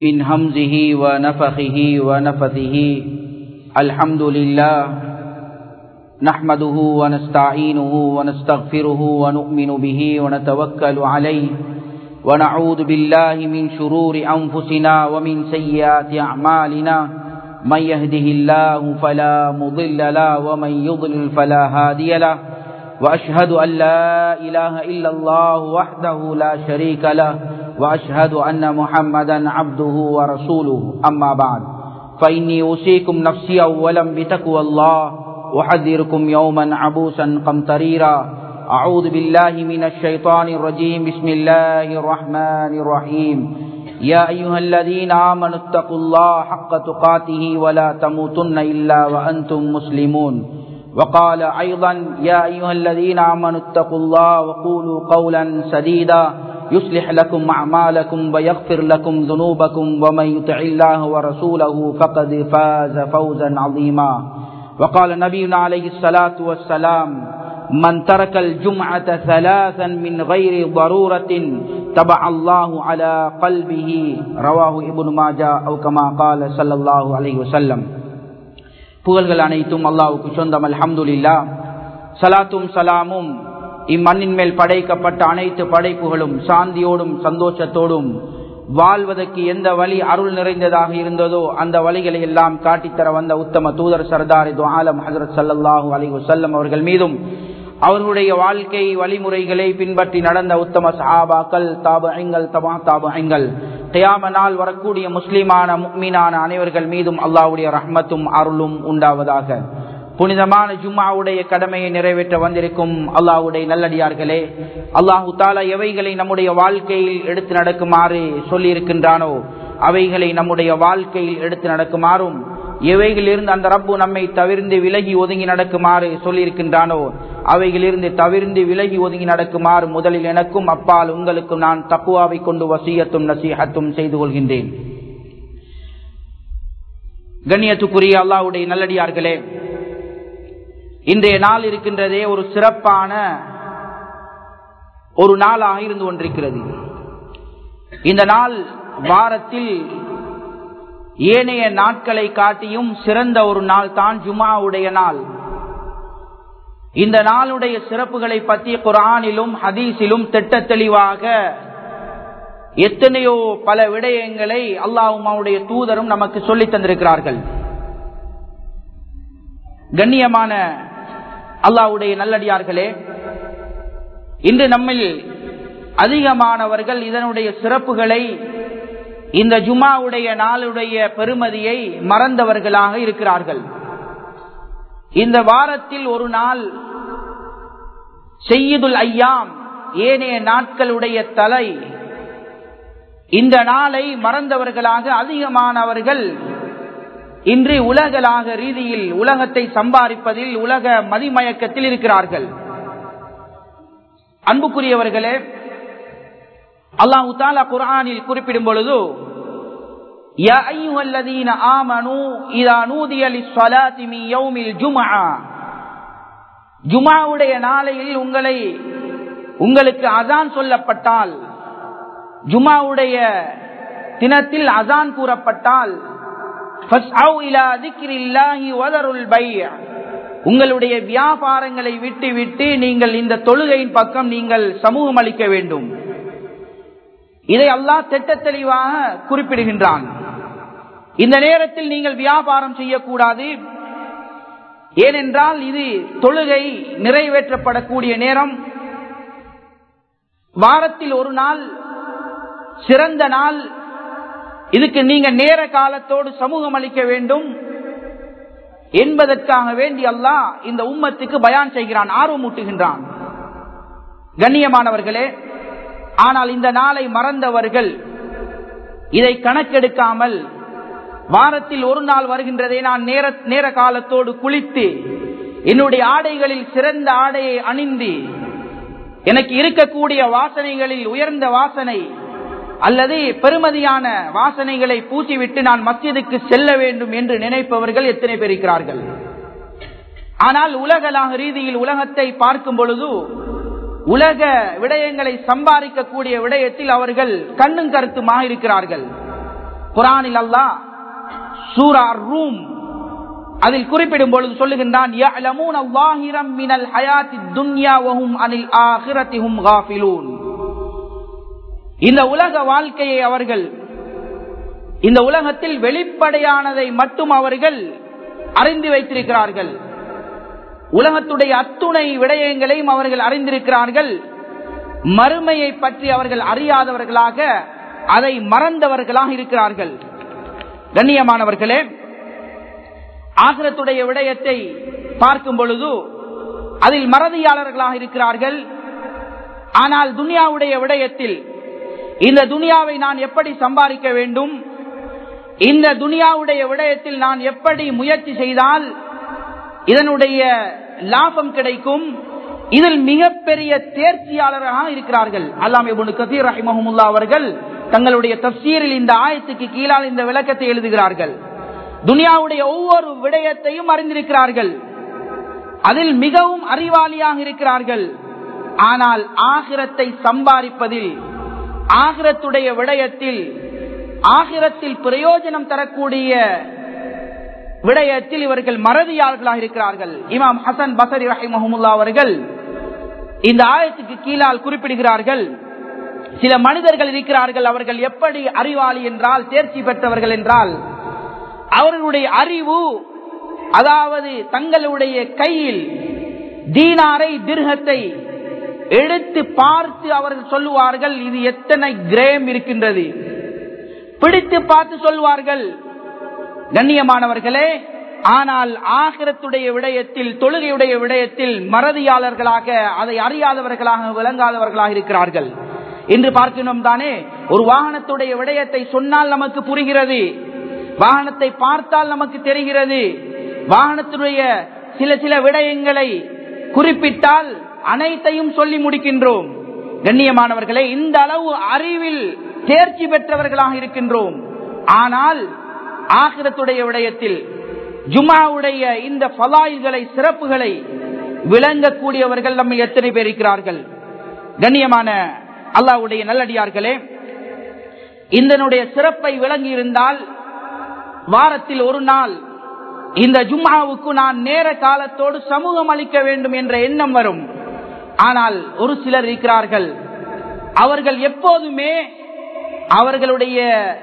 من همزه ونفخه ونفثه الحمد لله نحمده ونستعينه ونستغفره ونؤمن به ونتوكل عليه ونعوذ بالله من شرور أنفسنا ومن سيئات أعمالنا من يهده الله فلا مضل له ومن يضلل فلا هادي له وأشهد أن لا إله إلا الله وحده لا شريك له وأشهد أن محمدا عبده ورسوله أما بعد فإني أوصيكم نفسي أولا بتقوى الله أحذركم يوما عبوسا قمطريرا أعوذ بالله من الشيطان الرجيم بسم الله الرحمن الرحيم يا أيها الذين آمنوا اتقوا الله حق تقاته ولا تموتن إلا وأنتم مسلمون وقال أيضا يا أيها الذين آمنوا اتقوا الله وقولوا قولا سديدا يصلح لكم أعمالكم ويغفر لكم ذنوبكم ومن يطع الله ورسوله فقد فاز فوزا عظيما وقال نبينا عليه الصلاة والسلام من ترك الجمعة ثلاثا من غير ضرورة تبع الله على قلبه رواه ابن ماجه أو كما قال صلى الله عليه وسلم புகழ்கள் அனைத்தும் அல்லாவுக்கு சொந்தம் அல்ஹம்துலில்லா சலாத்தும் சலாமும் இம்மண்ணின் மேல் படைக்கப்பட்ட அனைத்து படைப்புகளும் சாந்தியோடும் சந்தோஷத்தோடும் வாழ்வதற்கு எந்த வழி அருள் நிறைந்ததாக இருந்ததோ அந்த வழிகளை எல்லாம் காட்டித்தர வந்த உத்தம தூதர் சர்தார் ஆலம் ஹசரத் சல்லாஹூ அலி வசல்லம் அவர்கள் மீதும் அவர்களுடைய வாழ்க்கை வழிமுறைகளை பின்பற்றி நடந்த உத்தம சஹாபாக்கள் தாபங்கள் தபா தாபங்கள் கயாம நாள் வரக்கூடிய முஸ்லிமான முக்மீனான அனைவர்கள் மீதும் அல்லாவுடைய ரஹ்மத்தும் அருளும் உண்டாவதாக புனிதமான ஜும்மாவுடைய கடமையை நிறைவேற்ற வந்திருக்கும் அல்லாஹுடைய நல்லடியார்களே அல்லாஹு தாலா எவைகளை நம்முடைய வாழ்க்கையில் எடுத்து நடக்குமாறு சொல்லி இருக்கின்றானோ அவைகளை நம்முடைய வாழ்க்கையில் எடுத்து நடக்குமாறும் எவைகளிலிருந்து அந்த ரப்பு நம்மை தவிர்ந்து விலகி ஒதுங்கி நடக்குமாறு சொல்லியிருக்கின்றானோ அவைகளிலிருந்து தவிர்ந்து விலகி ஒதுங்கி நடக்குமாறு முதலில் எனக்கும் அப்பால் உங்களுக்கும் நான் தக்குவாவை கொண்டு வசியத்தும் நசீகத்தும் செய்து கொள்கின்றேன் கண்ணியத்துக்குரிய அல்லாவுடைய நல்லடியார்களே இன்றைய நாள் இருக்கின்றதே ஒரு சிறப்பான ஒரு நாளாக இருந்து கொண்டிருக்கிறது இந்த நாள் வாரத்தில் ஏனைய நாட்களை காட்டியும் சிறந்த ஒரு நாள் தான் ஜுமாவுடைய நாள் இந்த நாளுடைய சிறப்புகளை பற்றி குரானிலும் ஹதீஸிலும் திட்ட தெளிவாக எத்தனையோ பல விடயங்களை அல்லாஹுமாவுடைய தூதரும் நமக்கு சொல்லி தந்திருக்கிறார்கள் கண்ணியமான அல்லாவுடைய நல்லடியார்களே இன்று நம்மில் அதிகமானவர்கள் இதனுடைய சிறப்புகளை இந்த ஜுமாவுடைய நாளுடைய பெருமதியை மறந்தவர்களாக இருக்கிறார்கள் இந்த வாரத்தில் ஒரு நாள் செய்யுதுல் ஐயாம் ஏனைய நாட்களுடைய தலை இந்த நாளை மறந்தவர்களாக அதிகமானவர்கள் இன்று உலகளாக ரீதியில் உலகத்தை சம்பாதிப்பதில் உலக மதிமயக்கத்தில் இருக்கிறார்கள் அன்புக்குரியவர்களே அல்லாஹு தாலா குரானில் குறிப்பிடும் பொழுது ஜுமாவுடைய நாளையில் உங்களை உங்களுக்கு அதான் சொல்லப்பட்டால் ஜுமாவுடைய தினத்தில் அதான் கூறப்பட்டால் உங்களுடைய வியாபாரங்களை விட்டு விட்டு நீங்கள் இந்த தொழுகையின் பக்கம் நீங்கள் சமூகம் அளிக்க வேண்டும் இதை அல்லாஹ் திட்ட தெளிவாக குறிப்பிடுகின்றான் இந்த நேரத்தில் நீங்கள் வியாபாரம் செய்யக்கூடாது ஏனென்றால் இது தொழுகை நிறைவேற்றப்படக்கூடிய நேரம் வாரத்தில் ஒரு நாள் சிறந்த நாள் இதுக்கு நீங்க நேர காலத்தோடு சமூகம் அளிக்க வேண்டும் என்பதற்காக வேண்டி அல்லாஹ் இந்த உம்மத்துக்கு பயான் செய்கிறான் ஆர்வமூட்டுகின்றான் கண்ணியமானவர்களே ஆனால் இந்த நாளை மறந்தவர்கள் இதை கணக்கெடுக்காமல் வாரத்தில் ஒரு நாள் வருகின்றதை நான் நேர நேர காலத்தோடு குளித்து என்னுடைய ஆடைகளில் சிறந்த ஆடையை அணிந்து எனக்கு இருக்கக்கூடிய வாசனைகளில் உயர்ந்த வாசனை அல்லது பெருமதியான வாசனைகளை பூசிவிட்டு நான் மத்தியதுக்கு செல்ல வேண்டும் என்று நினைப்பவர்கள் எத்தனை பேர் இருக்கிறார்கள் ஆனால் உலகளாக ரீதியில் உலகத்தை பார்க்கும் பொழுது உலக விடயங்களை சம்பாதிக்கக்கூடிய விடயத்தில் அவர்கள் கண்ணும் கருத்துமாக இருக்கிறார்கள் குரானில் அல்லாஹ் சூரா ரூம் அதில் குறிப்பிடும் பொழுது சொல்லுகின்றான் يَعْلَمُونَ ظَاهِرًا مِنَ الْحَيَاةِ الدُّنْيَا وَهُمْ عَنِ الْآخِرَةِ هُمْ غَافِلُونَ இந்த உலக வாழ்க்கையை அவர்கள் இந்த உலகத்தில் வெளிப்படையானதை மட்டும் அவர்கள் அறிந்து வைத்திருக்கிறார்கள் உலகத்துடைய அத்துணை விடயங்களையும் அவர்கள் அறிந்திருக்கிறார்கள் மறுமையை பற்றி அவர்கள் அறியாதவர்களாக அதை மறந்தவர்களாக இருக்கிறார்கள் கண்ணியமானவர்களே ஆகிரத்துடைய விடயத்தை பார்க்கும் பொழுது அதில் மறதியாளர்களாக இருக்கிறார்கள் ஆனால் துனியாவுடைய விடயத்தில் இந்த துனியாவை நான் எப்படி சம்பாதிக்க வேண்டும் இந்த துனியாவுடைய விடயத்தில் நான் எப்படி முயற்சி செய்தால் இதனுடைய லாபம் கிடைக்கும் இதில் மிகப்பெரிய தேர்ச்சியாளராக இருக்கிறார்கள் அல்லாம் இபுன் கதீர் ரஹிமஹமுல்லா அவர்கள் தங்களுடைய தப்சீரில் இந்த ஆயத்துக்கு கீழால் இந்த விளக்கத்தை எழுதுகிறார்கள் துனியாவுடைய ஒவ்வொரு விடயத்தையும் அறிந்திருக்கிறார்கள் அதில் மிகவும் அறிவாளியாக இருக்கிறார்கள் ஆனால் ஆகிரத்தை சம்பாதிப்பதில் ஆகிரத்துடைய விடயத்தில் ஆகிரத்தில் பிரயோஜனம் தரக்கூடிய விடயத்தில் இவர்கள் மறதியாளர்களாக இருக்கிறார்கள் இமாம் ஹசன் பசரி ரஹிமஹமுல்லா அவர்கள் இந்த ஆயத்துக்கு கீழால் குறிப்பிடுகிறார்கள் சில மனிதர்கள் இருக்கிறார்கள் அவர்கள் எப்படி அறிவாளி என்றால் தேர்ச்சி பெற்றவர்கள் என்றால் அவர்களுடைய அறிவு அதாவது தங்களுடைய கையில் தீனாரை திருகத்தை எடுத்து பார்த்து அவர்கள் சொல்லுவார்கள் இது எத்தனை கிரேம் இருக்கின்றது பிடித்து பார்த்து சொல்வார்கள் கண்ணியமானவர்களே ஆனால் ஆகிரத்துடைய விடயத்தில் தொழுகையுடைய விடயத்தில் மறதியாளர்களாக அதை அறியாதவர்களாக விளங்காதவர்களாக இருக்கிறார்கள் என்று பார்க்கணும் தானே ஒரு வாகனத்துடைய விடயத்தை சொன்னால் நமக்கு புரிகிறது வாகனத்தை பார்த்தால் நமக்கு தெரிகிறது வாகனத்துடைய சில சில விடயங்களை குறிப்பிட்டால் அனைத்தையும் சொல்லி முடிக்கின்றோம் கண்ணியமானவர்களே இந்த அளவு அறிவில் தேர்ச்சி பெற்றவர்களாக இருக்கின்றோம் ஆனால் ஆகிரத்துடைய விடயத்தில் ஜுமாவுடைய இந்த பலாய்களை சிறப்புகளை விளங்கக்கூடியவர்கள் நம்ம எத்தனை பேர் இருக்கிறார்கள் கண்ணியமான அல்லாவுடைய நல்லடியார்களே இதனுடைய சிறப்பை விளங்கி இருந்தால் வாரத்தில் ஒரு நாள் இந்த ஜும்மாவுக்கு நான் நேர காலத்தோடு சமூகம் அளிக்க வேண்டும் என்ற எண்ணம் வரும் ஆனால் ஒரு சிலர் இருக்கிறார்கள் அவர்கள் எப்போதுமே அவர்களுடைய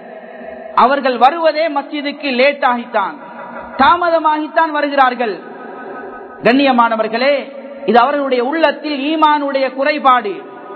அவர்கள் வருவதே மஸ்ஜிதுக்கு லேட் ஆகித்தான் தாமதமாகித்தான் வருகிறார்கள் கண்ணியமானவர்களே இது அவர்களுடைய உள்ளத்தில் ஈமானுடைய குறைபாடு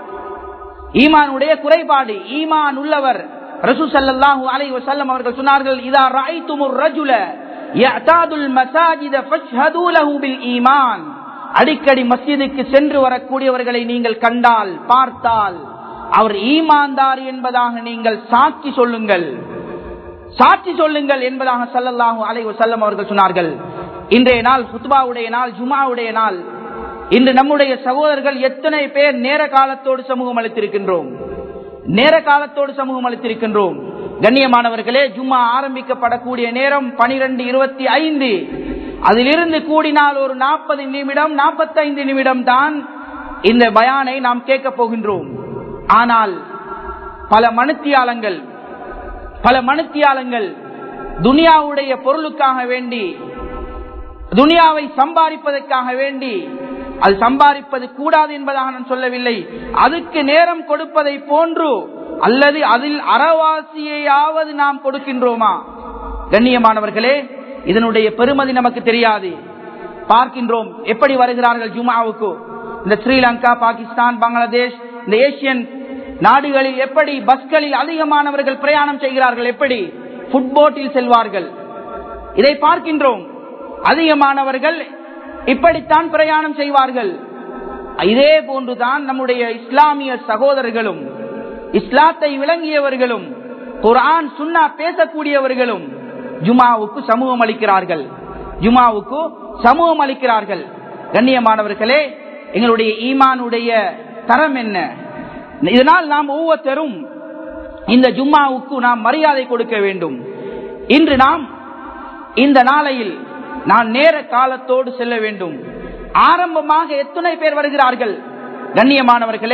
ஈமானுடைய குறைபாடு ஈமான் உள்ளவர் ரசூ சல்லாஹூ அலை வசல்லம் அவர்கள் சொன்னார்கள் இதா ராய்த்துமுர் ரஜுல யஅதாதுல் மசாஜித ஃபஷ்ஹது லஹு பில் ஈமான் அடிக்கடி மஸ்ஜிதுக்கு சென்று வரக்கூடியவர்களை நீங்கள் கண்டால் பார்த்தால் அவர் ஈமான்தார் என்பதாக நீங்கள் சாட்சி சொல்லுங்கள் சாட்சி சொல்லுங்கள் என்பதாக சல்லல்லாஹு அலை வசல்லம் அவர்கள் சொன்னார்கள் இன்றைய நாள் ஹுத்பாவுடைய நாள் ஜுமாவுடைய நாள் இன்று நம்முடைய சகோதரர்கள் எத்தனை பேர் நேர காலத்தோடு சமூகம் அளித்திருக்கின்றோம் நேர காலத்தோடு சமூகம் அளித்திருக்கின்றோம் கண்ணியமானவர்களே ஜும்மா ஆரம்பிக்கப்படக்கூடிய நேரம் பனிரெண்டு இருபத்தி ஐந்து அதிலிருந்து கூடினால் ஒரு நாற்பது நிமிடம் நாற்பத்தைந்து நிமிடம் தான் இந்த பயானை நாம் கேட்க போகின்றோம் ஆனால் பல மனுத்தியாலங்கள் பல மனுத்தியாலங்கள் துனியாவுடைய பொருளுக்காக வேண்டி துனியாவை சம்பாதிப்பதற்காக வேண்டி அது சம்பாதிப்பது கூடாது என்பதாக நான் சொல்லவில்லை அதுக்கு நேரம் கொடுப்பதை போன்று அல்லது அதில் அறவாசியையாவது நாம் கொடுக்கின்றோமா கண்ணியமானவர்களே இதனுடைய பெருமதி நமக்கு தெரியாது பார்க்கின்றோம் எப்படி வருகிறார்கள் ஜுமாவுக்கு இந்த ஸ்ரீலங்கா பாகிஸ்தான் பங்களாதேஷ் இந்த ஏசியன் நாடுகளில் எப்படி பஸ்களில் அதிகமானவர்கள் பிரயாணம் செய்கிறார்கள் எப்படி புட்போட்டில் செல்வார்கள் இதை பார்க்கின்றோம் அதிகமானவர்கள் இப்படித்தான் பிரயாணம் செய்வார்கள் இதே போன்றுதான் நம்முடைய இஸ்லாமிய சகோதரர்களும் இஸ்லாத்தை விளங்கியவர்களும் குரான் சுன்னா பேசக்கூடியவர்களும் ஜுமாவுக்கு சமூகம் அளிக்கிறார்கள் ஜுமாவுக்கு சமூகம் அளிக்கிறார்கள் கண்ணியமானவர்களே எங்களுடைய ஈமானுடைய தரம் என்ன இதனால் நாம் ஒவ்வொருத்தரும் இந்த ஜும்மாவுக்கு நாம் மரியாதை கொடுக்க வேண்டும் இன்று நாம் இந்த நாளையில் நான் நேர காலத்தோடு செல்ல வேண்டும் ஆரம்பமாக எத்தனை பேர் வருகிறார்கள் கண்ணியமானவர்களே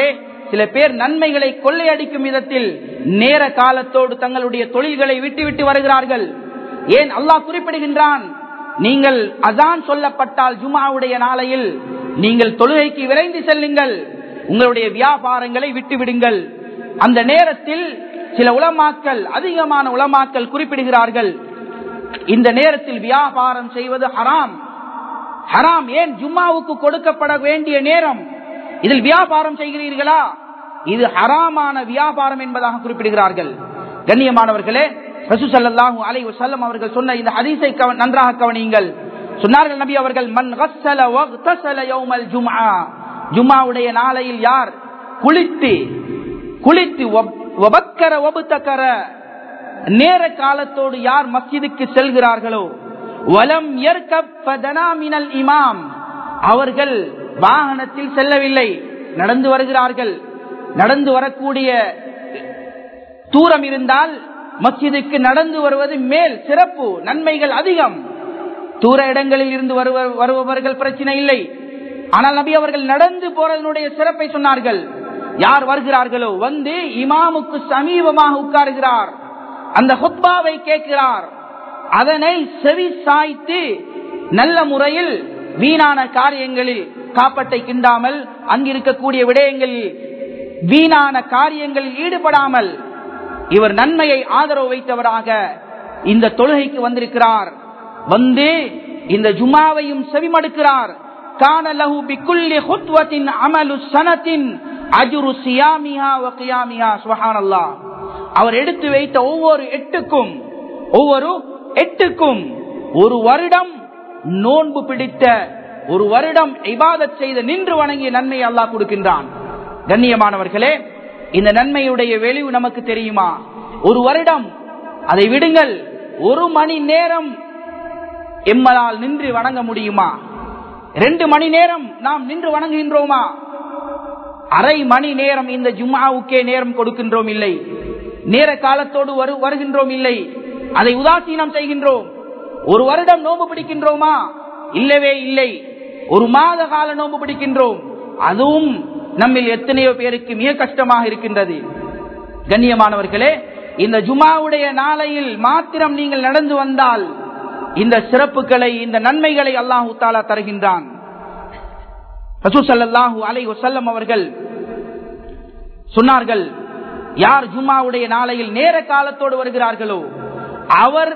சில பேர் நன்மைகளை கொள்ளையடிக்கும் விதத்தில் நேர காலத்தோடு தங்களுடைய தொழில்களை விட்டுவிட்டு வருகிறார்கள் ஏன் அல்லாஹ் குறிப்பிடுகின்றான் நீங்கள் அதான் சொல்லப்பட்டால் ஜுமாவுடைய நாளையில் நீங்கள் தொழுகைக்கு விரைந்து செல்லுங்கள் உங்களுடைய வியாபாரங்களை விட்டுவிடுங்கள் அந்த நேரத்தில் சில உலமாக்கள் அதிகமான உலமாக்கள் குறிப்பிடுகிறார்கள் இந்த நேரத்தில் வியாபாரம் செய்வது ஹராம் ஹராம் ஏன் ஜும்மாவுக்கு கொடுக்கப்பட வேண்டிய நேரம் இதில் வியாபாரம் செய்கிறீர்களா இது ஹராமான வியாபாரம் என்பதாக குறிப்பிடுகிறார்கள் கண்ணியமானவர்களே ரசூசல்லாஹு அலை வசல்லம் அவர்கள் சொன்ன இந்த ஹதீஸை கவ- நன்றாக கவனியுங்கள் சொன்னார்கள் நபி அவர்கள் மன் கஸ்ஸல வக்தஸல யௌமல் ஜும்ஆ ஜும்ஆவுடைய நாளையில் யார் குளித்து குளித்து வப்- வபக்கர வபுத்தக்கர நேர காலத்தோடு யார் மஸ்ஜிதுக்கு செல்கிறார்களோ வலம் யர்கப் ஃபதனா மினல் இமாம் அவர்கள் வாகனத்தில் செல்லவில்லை நடந்து வருகிறார்கள் நடந்து வரக்கூடிய தூரம் இருந்தால் மஸ்ஜிதுக்கு நடந்து வருவது மேல் சிறப்பு நன்மைகள் அதிகம் தூர இடங்களில் இருந்து வருவ- வருபவர்கள் பிரச்சனை இல்லை ஆனால் நபி அவர்கள் நடந்து போறதனுடைய சிறப்பை சொன்னார்கள் யார் வருகிறார்களோ வந்து இமாமுக்கு சமீபமாக உட்காருகிறார் அந்த ஹுத்பாவை கேட்கிறார் அதனை செவி சாய்த்து நல்ல முறையில் வீணான காரியங்களில் காப்பட்டை கிண்டாமல் அங்கிருக்கக்கூடிய விடயங்களில் வீணான காரியங்களில் ஈடுபடாமல் இவர் நன்மையை ஆதரவு வைத்தவராக இந்த தொழுகைக்கு வந்திருக்கிறார் வந்து இந்த ஜுமாவையும் செவிமடுக்கிறார் கான லஹு பிக்குல்லி ஹுத்வத்தின் அமலு சனத்தின் அஜுரு சியாமிஹா வ கியாமிஹா சுப்ஹானல்லாஹ் அவர் எடுத்து வைத்த ஒவ்வொரு எட்டுக்கும் ஒவ்வொரு எட்டுக்கும் ஒரு வருடம் நோன்பு பிடித்த ஒரு வருடம் இபாதத் செய்த நின்று வணங்கிய நன்மையை அல்லாஹ் கொடுக்கின்றான் கண்ணியமானவர்களே இந்த நன்மையுடைய வெளிவு நமக்கு தெரியுமா ஒரு வருடம் அதை விடுங்கள் ஒரு மணி நேரம் எம்மலால் நின்று வணங்க முடியுமா ரெண்டு மணி நேரம் நாம் நின்று வணங்குகின்றோமா அரை மணி நேரம் இந்த ஜும்மாவுக்கே நேரம் கொடுக்கின்றோம் இல்லை நேர காலத்தோடு வரு வருகின்றோம் இல்லை அதை உதாசீனம் செய்கின்றோம் ஒரு வருடம் நோன்பு பிடிக்கின்றோமா இல்லவே இல்லை ஒரு மாத கால நோன்பு பிடிக்கின்றோம் அதுவும் நம்மில் எத்தனையோ பேருக்கு மிக கஷ்டமாக இருக்கின்றது கண்ணியமானவர்களே இந்த ஜுமாவுடைய நாளையில் மாத்திரம் நீங்கள் நடந்து வந்தால் இந்த சிறப்புகளை இந்த நன்மைகளை அல்லாஹு தாலா தருகின்றான் ரசூசல்லாஹு அலை வசல்லம் அவர்கள் சொன்னார்கள் யார் ஜும்மாவுடைய நாளையில் நேர காலத்தோடு வருகிறார்களோ அவர்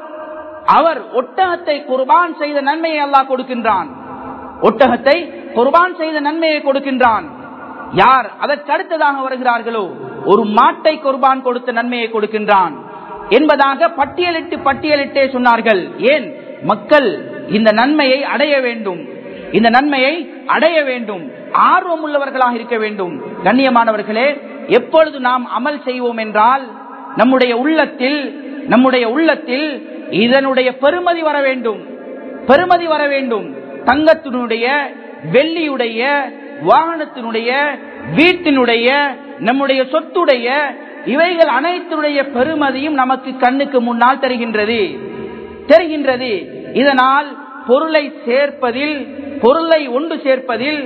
அவர் ஒட்டகத்தை குர்பான் செய்த நன்மையை அல்லாஹ் கொடுக்கின்றான் ஒட்டகத்தை குர்பான் செய்த நன்மையை கொடுக்கின்றான் யார் அதற்கு அடுத்ததாக வருகிறார்களோ ஒரு மாட்டை குர்பான் கொடுத்த நன்மையை கொடுக்கின்றான் என்பதாக பட்டியலிட்டு பட்டியலிட்டே சொன்னார்கள் ஏன் மக்கள் இந்த நன்மையை அடைய வேண்டும் இந்த நன்மையை அடைய வேண்டும் ஆர்வம் உள்ளவர்களாக இருக்க வேண்டும் கண்ணியமானவர்களே எப்பொழுது நாம் அமல் செய்வோம் என்றால் நம்முடைய உள்ளத்தில் நம்முடைய உள்ளத்தில் இதனுடைய பெருமதி வர வேண்டும் பெருமதி வர வேண்டும் தங்கத்தினுடைய வெள்ளியுடைய வாகனத்தினுடைய வீட்டினுடைய நம்முடைய சொத்துடைய இவைகள் அனைத்துடைய பெருமதியும் நமக்கு கண்ணுக்கு முன்னால் தெரிகின்றது தெரிகின்றது இதனால் பொருளை சேர்ப்பதில் பொருளை ஒன்று சேர்ப்பதில்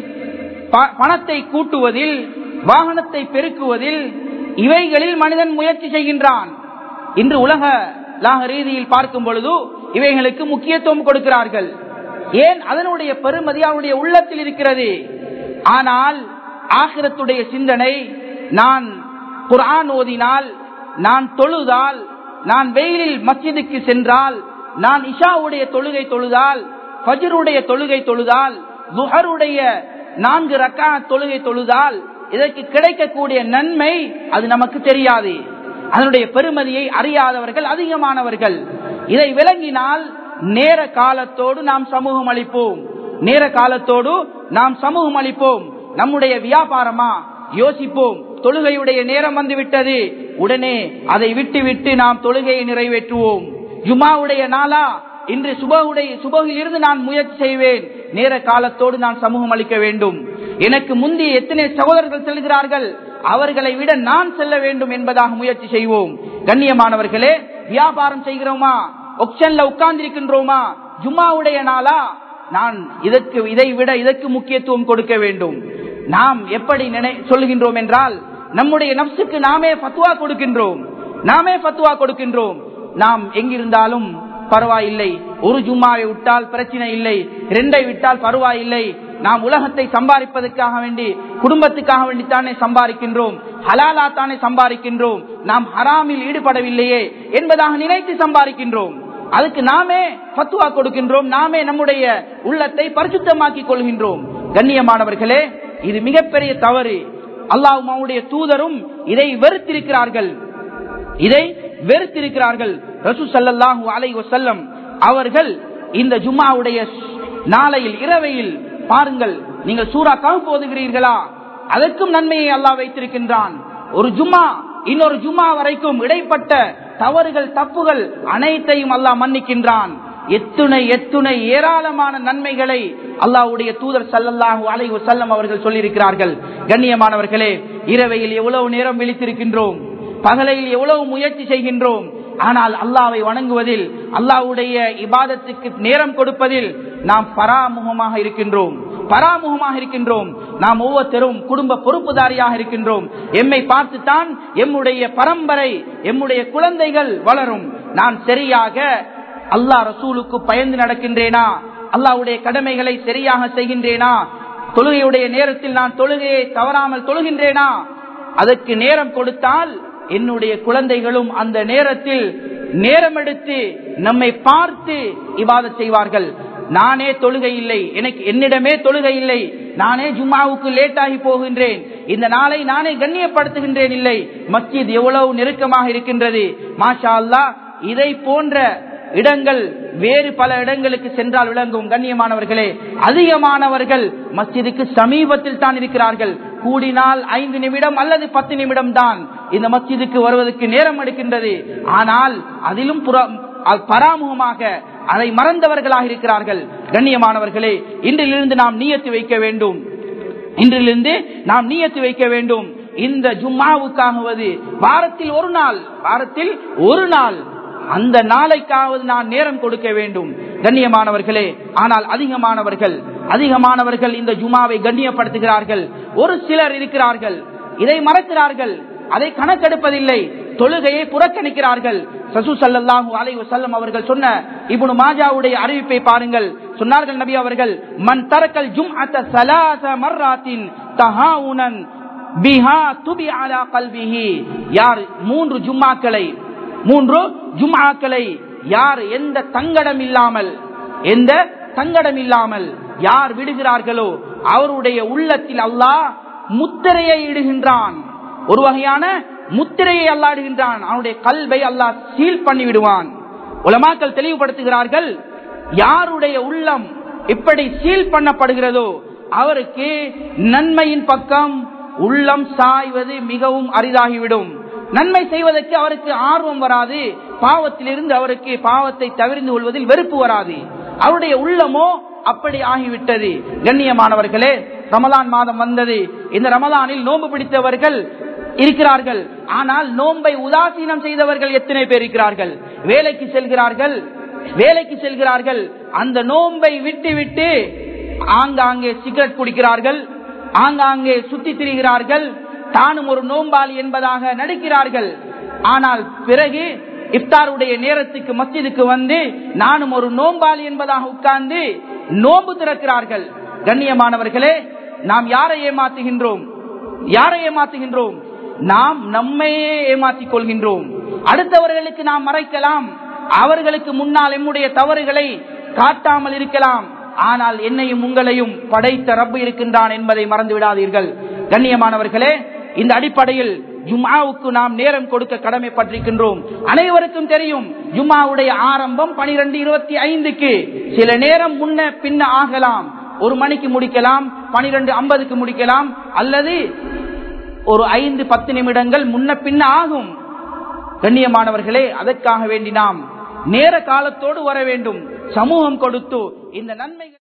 ப- பணத்தை கூட்டுவதில் வாகனத்தை பெருக்குவதில் இவைகளில் மனிதன் முயற்சி செய்கின்றான் இன்று உலக லாக ரீதியில் பார்க்கும் பொழுது இவைகளுக்கு முக்கியத்துவம் கொடுக்கிறார்கள் ஏன் அதனுடைய பெருமதி அவனுடைய உள்ளத்தில் இருக்கிறது ஆனால் ஆகிரத்துடைய சிந்தனை நான் குர்ஆன் ஓதினால் நான் தொழுதால் நான் வெயிலில் மஸ்ஜிதுக்கு சென்றால் நான் இஷாவுடைய தொழுகை தொழுதால் ஃபஜ்ருடைய தொழுகை தொழுதால் துஹருடைய நான்கு ரக்கா தொழுகை தொழுதால் இதற்கு கிடைக்கக்கூடிய நன்மை அது நமக்கு தெரியாது அதனுடைய பெருமதியை அறியாதவர்கள் அதிகமானவர்கள் இதை விளங்கினால் நேர காலத்தோடு நாம் சமூகம் அளிப்போம் நேர காலத்தோடு நாம் சமூகம் அளிப்போம் நம்முடைய வியாபாரமா யோசிப்போம் தொழுகையுடைய நேரம் வந்து விட்டது உடனே அதை விட்டு விட்டு நாம் தொழுகையை நிறைவேற்றுவோம் ஜுமாவுடைய நாளா இன்று சுபகுடைய சுபகில் இருந்து நான் முயற்சி செய்வேன் நேர காலத்தோடு நான் சமூகம் அளிக்க வேண்டும் எனக்கு முந்தைய எத்தனை சகோதரர்கள் செல்கிறார்கள் அவர்களை விட நான் செல்ல வேண்டும் என்பதாக முயற்சி செய்வோம் கண்ணியமானவர்களே வியாபாரம் செய்கிறோமா ஒப்ஷன்ல உட்கார்ந்திருக்கின்றோமா ஜும்மாவுடைய நாளா நான் இதற்கு இதை விட இதற்கு முக்கியத்துவம் கொடுக்க வேண்டும் நாம் எப்படி நினை சொல்கின்றோம் என்றால் நம்முடைய நப்சுக்கு நாமே பத்துவா கொடுக்கின்றோம் நாமே பத்துவா கொடுக்கின்றோம் நாம் எங்கிருந்தாலும் பரவாயில்லை ஒரு ஜும்மாவை விட்டால் பிரச்சனை இல்லை ரெண்டை விட்டால் பரவாயில்லை நாம் உலகத்தை சம்பாதிப்பதற்காக வேண்டி குடும்பத்துக்காக வேண்டி தானே சம்பாதிக்கின்றோம் ஹலாலா தானே சம்பாதிக்கின்றோம் நாம் ஹராமில் ஈடுபடவில்லையே என்பதாக நினைத்து சம்பாதிக்கின்றோம் அதுக்கு நாமே பத்துவா கொடுக்கின்றோம் நாமே நம்முடைய உள்ளத்தை பரிசுத்தமாக்கிக் கொள்கின்றோம் கண்ணியமானவர்களே இது மிகப்பெரிய தவறு அல்லாஹுடைய தூதரும் இதை வெறுத்திருக்கிறார்கள் இதை வெறுத்திருக்கிறார்கள் ரசூ சல்லாஹூ அலை வசல்லம் அவர்கள் இந்த ஜும்மாவுடைய நாளையில் இரவையில் பாருங்கள் நீங்கள் சூறா கவு போதுகிறீர்களா அதற்கும் நன்மையை அல்லாஹ் வைத்திருக்கின்றான் ஒரு ஜும்மா இன்னொரு ஜும்மா வரைக்கும் இடைப்பட்ட தவறுகள் தப்புகள் அனைத்தையும் அல்லாஹ் மன்னிக்கின்றான் எத்துணை எத்துணை ஏராளமான நன்மைகளை அல்லாஹ்வுடைய தூதர் சல்லல்லாஹு அலைஹி வஸல்லம் அவர்கள் சொல்லியிருக்கிறார்கள் கண்ணியமானவர்களே இரவையில் எவ்வளவு நேரம் விழித்திருக்கின்றோம் பகலையில் எவ்வளவு முயற்சி செய்கின்றோம் ஆனால் அல்லாவை வணங்குவதில் அல்லாவுடைய இபாதத்துக்கு நேரம் கொடுப்பதில் நாம் பராமுகமாக இருக்கின்றோம் பராமுகமாக இருக்கின்றோம் நாம் ஒவ்வொருத்தரும் குடும்ப பொறுப்புதாரியாக இருக்கின்றோம் எம்மை பார்த்துத்தான் எம்முடைய பரம்பரை எம்முடைய குழந்தைகள் வளரும் நான் சரியாக அல்லாஹ் ரசூலுக்கு பயந்து நடக்கின்றேனா அல்லாவுடைய கடமைகளை சரியாக செய்கின்றேனா தொழுகையுடைய நேரத்தில் நான் தொழுகையை தவறாமல் தொழுகின்றேனா அதற்கு நேரம் கொடுத்தால் என்னுடைய குழந்தைகளும் அந்த நேரத்தில் நேரம் எடுத்து நம்மை பார்த்து இவாத செய்வார்கள் நானே தொழுகை இல்லை எனக்கு என்னிடமே தொழுகை இல்லை நானே ஜும்மாவுக்கு லேட் ஆகி போகின்றேன் இந்த நாளை நானே கண்ணியப்படுத்துகின்றேன் இல்லை மஸ்ஜித் எவ்வளவு நெருக்கமாக இருக்கின்றது மாஷா அல்லா இதை போன்ற இடங்கள் வேறு பல இடங்களுக்கு சென்றால் விளங்கும் கண்ணியமானவர்களே அதிகமானவர்கள் மஸ்ஜிதுக்கு சமீபத்தில் தான் இருக்கிறார்கள் கூடினால் ஐந்து நிமிடம் அல்லது பத்து நிமிடம் தான் இந்த மஸ்ஜிதுக்கு வருவதற்கு நேரம் எடுக்கின்றது ஆனால் அதிலும் பராமுகமாக அதை மறந்தவர்களாக இருக்கிறார்கள் கண்ணியமானவர்களே இன்றிலிருந்து நாம் நீயத்து வைக்க வேண்டும் இன்றிலிருந்து நாம் நீயத்து வைக்க வேண்டும் இந்த ஜும்மாவுக்காகவது வாரத்தில் ஒரு நாள் வாரத்தில் ஒரு நாள் அந்த நாளைக்காவது நான் நேரம் கொடுக்க வேண்டும் கண்ணியமானவர்களே ஆனால் அதிகமானவர்கள் அதிகமானவர்கள் இந்த ஜுமாவை கண்ணியப்படுத்துகிறார்கள் ஒரு சிலர் இருக்கிறார்கள் இதை மறக்கிறார்கள் அதை கணக்கெடுப்பதில்லை தொழுகையை புறக்கணிக்கிறார்கள் சசு சல்லாஹூ அலை வசல்லம் அவர்கள் சொன்ன இபுனு மாஜாவுடைய அறிவிப்பை பாருங்கள் சொன்னார்கள் நபி அவர்கள் மன் தரக்கல் ஜும் அத்த சலாச மர்ராத்தின் தஹாவுனன் பிஹா துபி அலா கல்விஹி யார் மூன்று ஜும்மாக்களை மூன்று ஜும்ஆக்களை யார் எந்த தங்கடம் இல்லாமல் எந்த தங்கடம் இல்லாமல் யார் விடுகிறார்களோ அவருடைய உள்ளத்தில் அல்லாஹ் முத்திரையை இடுகின்றான் ஒரு வகையான முத்திரையை அல்லாடுகின்றான் அவனுடைய கல்வை அல்லாஹ் சீல் பண்ணி விடுவான் உலமாக்கள் தெளிவுபடுத்துகிறார்கள் யாருடைய உள்ளம் இப்படி சீல் பண்ணப்படுகிறதோ அவருக்கு நன்மையின் பக்கம் உள்ளம் சாய்வது மிகவும் அரிதாகிவிடும் நன்மை செய்வதற்கு அவருக்கு ஆர்வம் வராது பாவத்திலிருந்து அவருக்கு பாவத்தை தவிர்ந்து கொள்வதில் வெறுப்பு வராது அவருடைய உள்ளமோ அப்படி ஆகிவிட்டது கண்ணியமானவர்களே ரமலான் மாதம் வந்தது இந்த ரமலானில் நோன்பு பிடித்தவர்கள் இருக்கிறார்கள் ஆனால் நோன்பை உதாசீனம் செய்தவர்கள் எத்தனை பேர் இருக்கிறார்கள் வேலைக்கு செல்கிறார்கள் வேலைக்கு செல்கிறார்கள் அந்த நோன்பை விட்டு விட்டு ஆங்காங்கே சிகரெட் குடிக்கிறார்கள் ஆங்காங்கே சுத்தி திரிகிறார்கள் தானும் ஒரு நோம்பாளி என்பதாக நடிக்கிறார்கள் ஆனால் பிறகு இப்தாருடைய நேரத்துக்கு மஸ்ஜிதுக்கு வந்து நானும் ஒரு நோம்பாளி என்பதாக உட்கார்ந்து நோம்பு திறக்கிறார்கள் கண்ணியமானவர்களே நாம் யாரை ஏமாத்துகின்றோம் யாரை ஏமாத்துகின்றோம் நாம் நம்மையே ஏமாற்றிக் கொள்கின்றோம் அடுத்தவர்களுக்கு நாம் மறைக்கலாம் அவர்களுக்கு முன்னால் எம்முடைய தவறுகளை காட்டாமல் இருக்கலாம் ஆனால் என்னையும் உங்களையும் படைத்த ரப்பு இருக்கின்றான் என்பதை மறந்து விடாதீர்கள் கண்ணியமானவர்களே இந்த அடிப்படையில் ஜும்மாவுக்கு நாம் நேரம் கொடுக்க கடமைப்பட்டிருக்கின்றோம் அனைவருக்கும் தெரியும் ஜும்மாவுடைய ஆரம்பம் பனிரெண்டு இருபத்தி ஐந்துக்கு சில நேரம் முன்ன பின்ன ஆகலாம் ஒரு மணிக்கு முடிக்கலாம் பனிரெண்டு ஐம்பதுக்கு முடிக்கலாம் அல்லது ஒரு ஐந்து பத்து நிமிடங்கள் முன்ன பின்ன ஆகும் கண்ணியமானவர்களே அதற்காக வேண்டி நாம் நேர காலத்தோடு வர வேண்டும் சமூகம் கொடுத்து இந்த நன்மைகள்